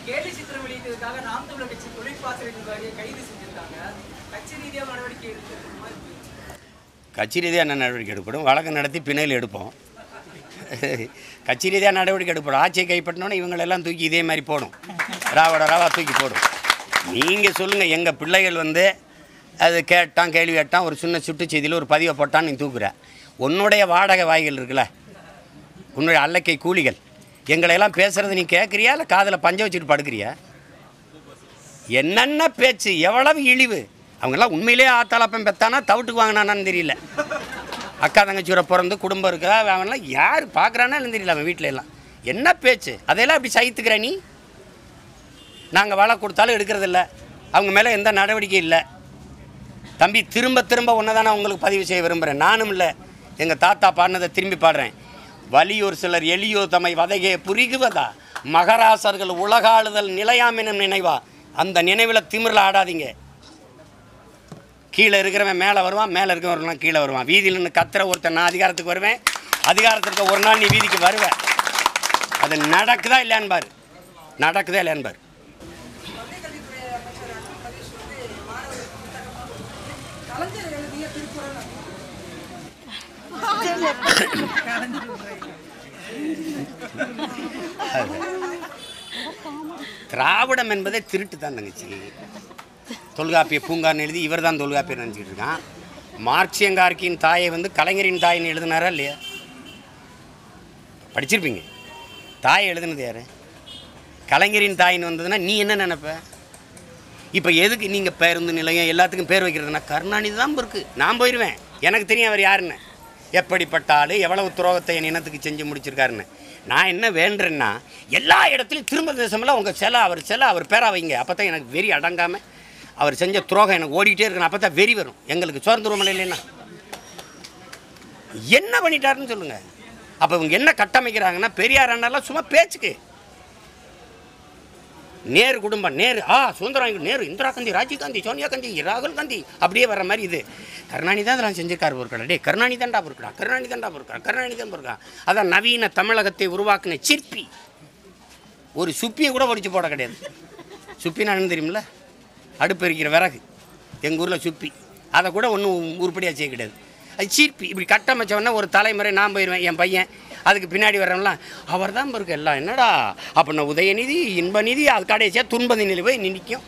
கேலி சித்திரம் வெளியிட்டதுக்காக நாம் தமிழர் கட்சி தொழிற்பாசறை நிர்வாகியை கைது செஞ்சிருக்காங்க கட்சி ரீதியாக நடவடிக்கை எடுத்து கட்சி ரீதியாக என்ன நடவடிக்கை எடுக்கப்படும் வழக்கு நடத்தி பிணையில் எடுப்போம் கட்சி ரீதியாக நடவடிக்கை எடுப்படும் ஆட்சியை கைப்பற்றினோன்னே இவங்களெல்லாம் தூக்கி இதே மாதிரி போடும் ராவோட ராவா தூக்கி போடும் நீங்கள் சொல்லுங்கள் எங்கள் பிள்ளைகள் வந்து அது கேட்டான் கேள்வி கேட்டான் ஒரு சின்ன சுட்டு செய்தியில் ஒரு பதிவை போட்டான் நீ தூக்குற உன்னுடைய வாடகை வாய்கள் இருக்குல்ல உன்னுடைய அல்லக்கை கூலிகள் எங்களையெல்லாம் பேசுகிறது நீ கேட்குறியா இல்லை காதில் பஞ்ச வச்சுட்டு படுக்கிறியா என்னென்ன பேச்சு எவ்வளவு இழிவு அவங்கெல்லாம் உண்மையிலேயே ஆத்தாளப்பன் பெத்தானா தவிட்டுக்கு வாங்கினானான்னு தெரியல அக்கா தங்கச்சியோட பிறந்து குடும்பம் இருக்கா அவன்லாம் யார் பார்க்குறானா தெரியல அவன் வீட்டில எல்லாம் என்ன பேச்சு அதையெல்லாம் அப்படி சகித்துக்கிற நீ நாங்கள் வலை கொடுத்தாலும் எடுக்கிறதில்ல அவங்க மேலே எந்த நடவடிக்கை இல்லை தம்பி திரும்ப திரும்ப ஒன்று தானே உங்களுக்கு பதிவு செய்ய விரும்புகிறேன் நானும் இல்லை எங்கள் தாத்தா பாடினதை திரும்பி பாடுறேன் வலியோர் சிலர் எளியோர் தம்மை வதைகே புரிகுவதா மகராசர்கள் உலகாளுதல் நிலையாமெனும் நினைவா அந்த நினைவில் திமிரில் ஆடாதீங்க கீழே இருக்கிறவன் மேலே வருவான் மேலே இருக்கிறவன் கீழே வருவான் வீதியில் நின்று கத்துற ஒருத்தன் நான் அதிகாரத்துக்கு வருவேன் அதிகாரத்திற்கு ஒரு நாள் நீ வீதிக்கு வருவேன் அது நடக்குதா இல்லையான்னு பாரு நடக்குதா இல்லையான்னு பாரு கலைஞர் எழுதிய திருக்குறள் திராவிடம் என்பதே திருட்டு தான் தங்கச்சி தொல்காப்பிய பூங்கான்னு எழுதி இவர் தான் தொல்காப்பியர் நினச்சிக்கிட்டு இருக்கான் மார்க்சியங்கார்க்கியின் தாயை வந்து கலைஞரின் தாயின்னு எழுதினாரா இல்லையா படிச்சிருப்பீங்க தாயை எழுதுனது யார் கலைஞரின் தாயின்னு வந்ததுன்னா நீ என்ன நினைப்ப இப்போ எதுக்கு நீங்கள் பேருந்து நிலையம் எல்லாத்துக்கும் பேர் வைக்கிறதுனா கருணாநிதி தான் இருக்குது நான் போயிடுவேன் எனக்கு தெரியும் அவர் யாருன்னு எப்படிப்பட்ட ஆள் எவ்வளவு துரோகத்தை என் இனத்துக்கு செஞ்சு முடிச்சிருக்காருன்னு நான் என்ன வேண்டுறேன்னா எல்லா இடத்துலையும் திரும்ப தேசமெல்லாம் உங்கள் சிலை அவர் சிலை அவர் பேரா வைங்க அப்போ தான் எனக்கு வெறி அடங்காமல் அவர் செஞ்ச துரோகம் எனக்கு ஓடிட்டே இருக்கணும் அப்போ தான் வெறி வரும் எங்களுக்கு சுதந்திரம் இல்லைன்னா என்ன பண்ணிட்டாருன்னு சொல்லுங்கள் அப்போ இவங்க என்ன கட்டமைக்கிறாங்கன்னா பெரியார் அண்ணாலாம் சும்மா பேச்சுக்கு நேரு குடும்பம் நேரு ஆ சுந்தரம் நேரு இந்திரா காந்தி ராஜீவ் காந்தி சோனியா காந்தி ராகுல் காந்தி அப்படியே வர மாதிரி இது கருணாநிதி தான் அதெல்லாம் செஞ்சிருக்காரு பொருட்கள் டே கருணாநிதி தான்டா பொருட்களா கருணாநிதி தான்டா பொருட்களா கருணாநிதி தான் பொருட்களா அதான் நவீன தமிழகத்தை உருவாக்கின சிற்பி ஒரு சுப்பியை கூட ஒடிச்சு போட கிடையாது சுப்பினா என்னன்னு தெரியுமில்ல அடுப்பு எரிக்கிற விறகு எங்கள் ஊரில் சுப்பி அதை கூட ஒன்றும் உருப்படியாக செய்ய கிடையாது அது சிற்பி இப்படி கட்டமைச்சவொடனே ஒரு தலைமுறை நான் போயிடுவேன் என் பையன் அதுக்கு பின்னாடி வரவன்லாம் அவர் தான் இருக்கு எல்லாம் என்னடா அப்போ நான் உதயநிதி இன்பநிதி அது கடைசியாக துன்பதி நிலை போய் நிற்கும்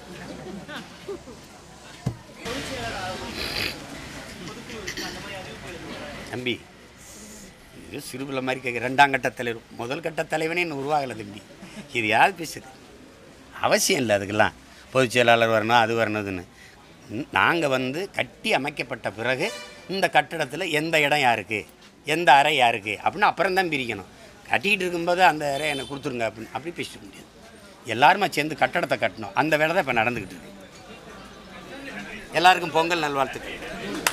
தம்பி இது சிறுபிள்ளை மாதிரி கேட்க ரெண்டாம் கட்ட தலைவர் முதல் கட்ட தலைவனே இன்னும் உருவாகலை தம்பி இது யார் பேசுது அவசியம் இல்லை அதுக்கெல்லாம் பொதுச் செயலாளர் வரணும் அது வரணுதுன்னு நாங்கள் வந்து கட்டி அமைக்கப்பட்ட பிறகு இந்த கட்டிடத்தில் எந்த இடம் யாருக்கு எந்த அறை யாருக்கு அப்படின்னு அப்புறம் தான் பிரிக்கணும் கட்டிக்கிட்டு இருக்கும்போது அந்த அறை எனக்கு கொடுத்துருங்க அப்படின்னு அப்படி பேசிக்க முடியாது எல்லாருமே சேர்ந்து கட்டடத்தை கட்டணும் அந்த வேலை தான் இப்போ நடந்துக்கிட்டு இருக்கு எல்லாருக்கும் பொங்கல் நல்வாழ்த்துக்கள்